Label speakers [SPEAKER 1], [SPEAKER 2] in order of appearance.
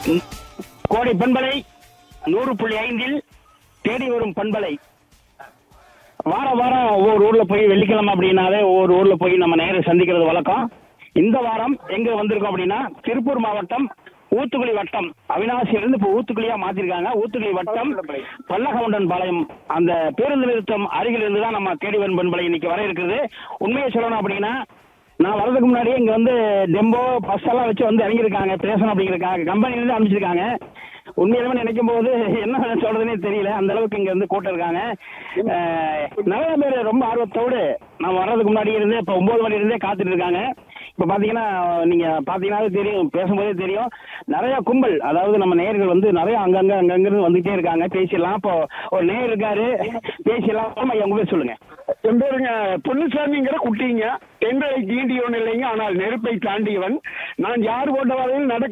[SPEAKER 1] ம், கோடை பண்பலை நூறு புள்ளி ஐந்தில் தேடி வரும் பண்பலை வாரம் வாரம் ஒவ்வொரு ஊர்ல போய் வெள்ளிக்கிழமை அப்படின்னாலே ஒவ்வொரு ஊர்ல போய் நம்ம நேர சந்திக்கிறது வழக்கம் இந்த வாரம் எங்க வந்திருக்கோம் அப்படின்னா திருப்பூர் மாவட்டம் ஊத்துக்குளி வட்டம் அவினாசியிலிருந்து இப்போ ஊத்துக்குளியா மாத்திருக்காங்க ஊத்துக்குளி வட்டம் பல்லகவுண்டன் பாளையம் அந்த பேருந்து நிறுத்தம் அருகில் இருந்து தான் நம்ம தேடி வரும் பண்பலை இன்னைக்கு வர இருக்குது உண்மையை சொல்லணும் அப்படின்னா நான் வரதுக்கு முன்னாடி இங்க வந்து டெம்போ பஸ் எல்லாம் வச்சு வந்து இறங்கியிருக்காங்க பேசணும் அப்படிங்கிறக்காக கம்பெனிலேருந்து அனுப்பிச்சிருக்காங்க உண்மையிலுமே நினைக்கும் போது என்ன சொல்றதுனே தெரியல அந்த அளவுக்கு இங்க வந்து கூட்டம் இருக்காங்க அஹ், நிறைய பேர் ரொம்ப ஆர்வத்தோடு நான் வர்றதுக்கு முன்னாடி இருந்தே இப்போ ஒன்பது மணி இருந்தே காத்துட்டு இருக்காங்க இப்போ பார்த்தீங்கன்னா நீங்க பார்த்தீங்கன்னாவே தெரியும் பேசும்போதே தெரியும் நிறைய கும்பல் அதாவது நம்ம நேயர்கள் வந்து நிறைய அங்கங்க அங்கங்கிருந்து வந்துட்டே இருக்காங்க பேசிடலாம் இப்போ ஒரு நேயர் இருக்காரு பேசிடலாம் ஆமா ஐயா, உங்க பேர் சொல்லுங்க
[SPEAKER 2] என் பேருங்க பொன்னுசாமிங்கிற குட்டிங்க தென்களை தீண்டியவன் இல்லைங்க ஆனால் நெருப்பை தாண்டியவன் நான் யார் போட்ட வரையில் நடக்க